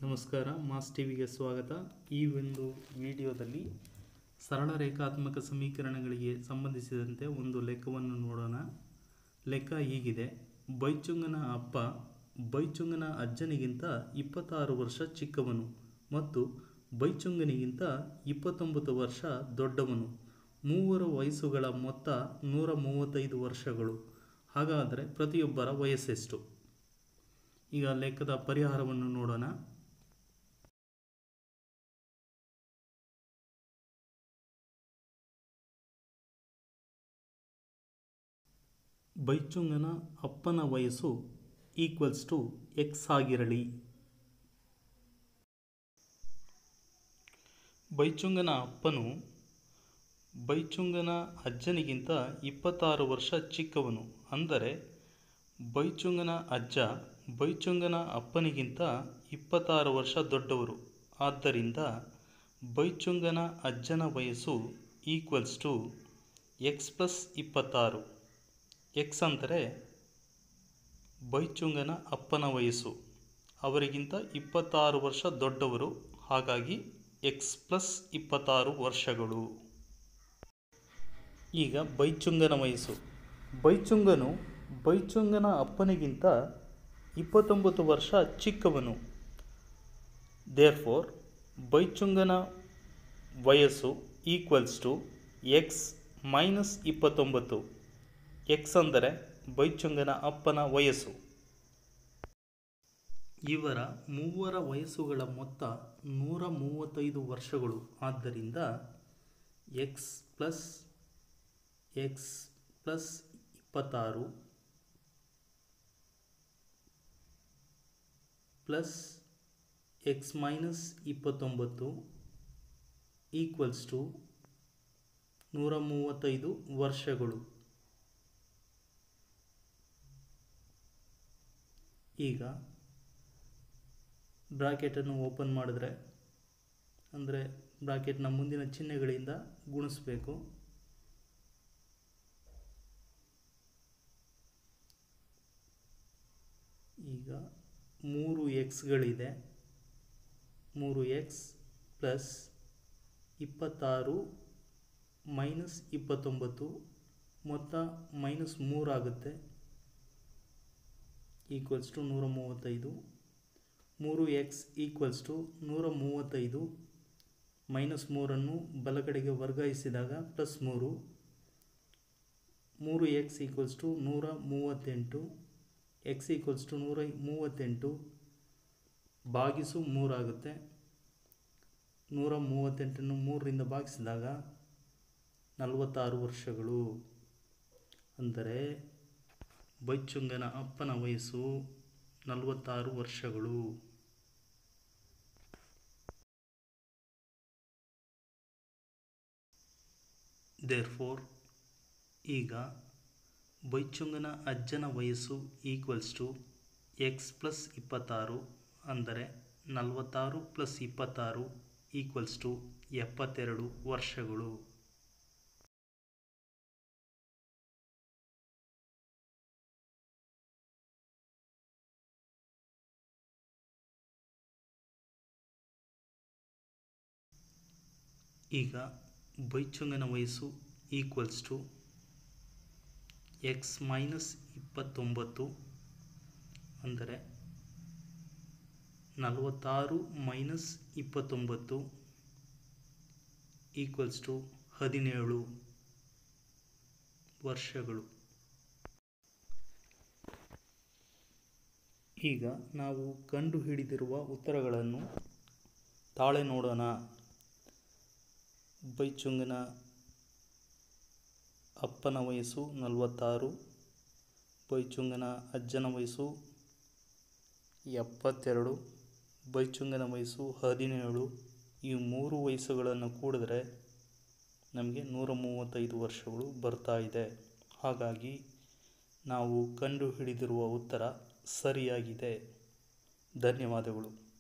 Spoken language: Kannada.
ನಮಸ್ಕಾರ ಮಾಸ್ ಟಿವಿಗೆ ಸ್ವಾಗತ ಈ ಒಂದು ವಿಡಿಯೋದಲ್ಲಿ ಸರಳ ರೇಖಾತ್ಮಕ ಸಮೀಕರಣಗಳಿಗೆ ಸಂಬಂಧಿಸಿದಂತೆ ಒಂದು ಲೆಕ್ಕವನ್ನು ನೋಡೋಣ ಲೆಕ್ಕ ಹೀಗಿದೆ ಬೈಚುಂಗನ ಅಪ್ಪ ಬೈಚುಂಗನ ಅಜ್ಜನಿಗಿಂತ ಇಪ್ಪತ್ತಾರು ವರ್ಷ ಚಿಕ್ಕವನು ಮತ್ತು ಬೈಚುಂಗನಿಗಿಂತ ಇಪ್ಪತ್ತೊಂಬತ್ತು ವರ್ಷ ದೊಡ್ಡವನು ಮೂವರ ವಯಸ್ಸುಗಳ ಮೊತ್ತ ನೂರ ಮೂವತ್ತೈದು ವರ್ಷಗಳು ಹಾಗಾದರೆ ಪ್ರತಿಯೊಬ್ಬರ ವಯಸ್ಸೆಷ್ಟು ಈಗ ಲೆಕ್ಕದ ಪರಿಹಾರವನ್ನು ನೋಡೋಣ ಬೈಚುಂಗನ ಅಪ್ಪನ ವಯಸ್ಸು ಈಕ್ವಲ್ಸ್ ಟು ಎಕ್ಸ್ ಆಗಿರಲಿ ಬೈಚುಂಗನ ಅಪ್ಪನು ಬೈಚುಂಗನ ಅಜ್ಜನಿಗಿಂತ ಇಪ್ಪತ್ತಾರು ವರ್ಷ ಚಿಕ್ಕವನು ಅಂದರೆ ಬೈಚುಂಗನ ಅಜ್ಜ ಬೈಚುಂಗನ ಅಪ್ಪನಿಗಿಂತ ಇಪ್ಪತ್ತಾರು ವರ್ಷ ದೊಡ್ಡವರು ಆದ್ದರಿಂದ ಬೈಚುಂಗನ ಅಜ್ಜನ ವಯಸ್ಸು ಈಕ್ವಲ್ಸ್ ಟು ಎಕ್ಸ್ ಪ್ಲಸ್ ಇಪ್ಪತ್ತಾರು ಎಕ್ಸ್ ಅಂದರೆ ಬೈಚುಂಗನ ಅಪ್ಪನ ವಯಸ್ಸು ಅವರಿಗಿಂತ ಇಪ್ಪತ್ತಾರು ವರ್ಷ ದೊಡ್ಡವರು ಹಾಗಾಗಿ ಎಕ್ಸ್ ಪ್ಲಸ್ ಇಪ್ಪತ್ತಾರು ವರ್ಷಗಳು ಈಗ ಬೈಚುಂಗನ ವಯಸ್ಸು ಬೈಚುಂಗನು ಬೈಚುಂಗನ ಅಪ್ಪನಿಗಿಂತ ಇಪ್ಪತ್ತೊಂಬತ್ತು ವರ್ಷ ಚಿಕ್ಕವನು ದೇರ್ಫೋರ್ ಬೈಚುಂಗನ ವಯಸ್ಸು ಈಕ್ವಲ್ಸ್ ಟು ಎಕ್ಸ್ ಮೈನಸ್ ಇಪ್ಪತ್ತೊಂಬತ್ತು ಎಕ್ಸ್ ಅಂದರೆ ಬೈಚುಂಗನ ಅಪ್ಪನ ವಯಸ್ಸು ಇವರ ಮೂವರ ವಯಸ್ಸುಗಳ ಮೊತ್ತ ನೂರ ಮೂವತ್ತೈದು ವರ್ಷಗಳು ಆದ್ದರಿಂದ ಎಕ್ಸ್ ಪ್ಲಸ್ ಎಕ್ಸ್ ಪ್ಲಸ್ ಇಪ್ಪತ್ತಾರು ಪ್ಲಸ್ ಎಕ್ಸ್ ಮೈನಸ್ ಇಪ್ಪತ್ತೊಂಬತ್ತು ಈಕ್ವಲ್ಸ್ ಟು ನೂರ ಮೂವತ್ತೈದು ವರ್ಷಗಳು ಈಗ ಬ್ರಾಕೆಟನ್ನು ಓಪನ್ ಮಾಡಿದ್ರೆ ಅಂದರೆ ಬ್ರಾಕೆಟ್ನ ಮುಂದಿನ ಚಿಹ್ನೆಗಳಿಂದ ಗುಣಿಸ್ಬೇಕು ಈಗ ಮೂರು ಎಕ್ಸ್ಗಳಿದೆ ಮೂರು ಎಕ್ಸ್ ಪ್ಲಸ್ ಇಪ್ಪತ್ತಾರು ಮೈನಸ್ ಇಪ್ಪತ್ತೊಂಬತ್ತು ಮೊತ್ತ ಮೈನಸ್ ಮೂರಾಗುತ್ತೆ ಈಕ್ವಲ್ಸ್ ಟು ನೂರ ಮೂವತ್ತೈದು ಮೂರು ಎಕ್ಸ್ ಈಕ್ವಲ್ಸ್ ಟು ನೂರ ಮೂವತ್ತೈದು ಮೈನಸ್ ಮೂರನ್ನು ಬಲಗಡೆಗೆ ವರ್ಗಾಯಿಸಿದಾಗ ಪ್ಲಸ್ ಮೂರು ಮೂರು ಎಕ್ಸ್ ಈಕ್ವಲ್ಸ್ ಟು ನೂರ ಮೂವತ್ತೆಂಟು ಎಕ್ಸ್ ಈಕ್ವಲ್ಸ್ ಟು ನೂರ ಮೂವತ್ತೆಂಟು ಭಾಗಿಸು ಮೂರಾಗುತ್ತೆ ನೂರ ಮೂವತ್ತೆಂಟನ್ನು ಮೂರರಿಂದ ಭಾಗಿಸಿದಾಗ ನಲವತ್ತಾರು ವರ್ಷಗಳು ಅಂದರೆ ಬೈಚುಂಗನ ಅಪ್ಪನ ವಯಸ್ಸು ನಲವತ್ತಾರು ವರ್ಷಗಳು ದೇರ್ಫೋರ್ ಈಗ ಬೈಚುಂಗನ ಅಜ್ಜನ ವಯಸ್ಸು ಈಕ್ವಲ್ಸ್ ಟು ಎಕ್ಸ್ ಪ್ಲಸ್ ಇಪ್ಪತ್ತಾರು ಅಂದರೆ ನಲವತ್ತಾರು ಪ್ಲಸ್ ಇಪ್ಪತ್ತಾರು ಈಕ್ವಲ್ಸ್ ಟು ಎಪ್ಪತ್ತೆರಡು ವರ್ಷಗಳು ಈಗ ಬೈಚುಂಗನ ವಯಸ್ಸು ಈಕ್ವಲ್ಸ್ ಟು ಎಕ್ಸ್ ಮೈನಸ್ ಇಪ್ಪತ್ತೊಂಬತ್ತು ಅಂದರೆ ನಲವತ್ತಾರು ಮೈನಸ್ ಇಪ್ಪತ್ತೊಂಬತ್ತು ಈಕ್ವಲ್ಸ್ ಟು ಹದಿನೇಳು ವರ್ಷಗಳು ಈಗ ನಾವು ಕಂಡುಹಿಡಿದಿರುವ ಉತ್ತರಗಳನ್ನು ತಾಳೆ ನೋಡೋಣ ಬೈಚುಂಗನ ಅಪ್ಪನ ವಯಸ್ಸು ನಲವತ್ತಾರು ಬೈಚುಂಗನ ಅಜ್ಜನ ವಯಸ್ಸು ಎಪ್ಪತ್ತೆರಡು ಬೈಚುಂಗನ ವಯಸ್ಸು ಹದಿನೇಳು ಈ ಮೂರು ವಯಸ್ಸುಗಳನ್ನು ಕೂಡಿದ್ರೆ ನಮಗೆ ನೂರ ಮೂವತ್ತೈದು ವರ್ಷಗಳು ಬರ್ತಾ ಇದೆ ಹಾಗಾಗಿ ನಾವು ಕಂಡುಹಿಡಿದಿರುವ ಉತ್ತರ ಸರಿಯಾಗಿದೆ ಧನ್ಯವಾದಗಳು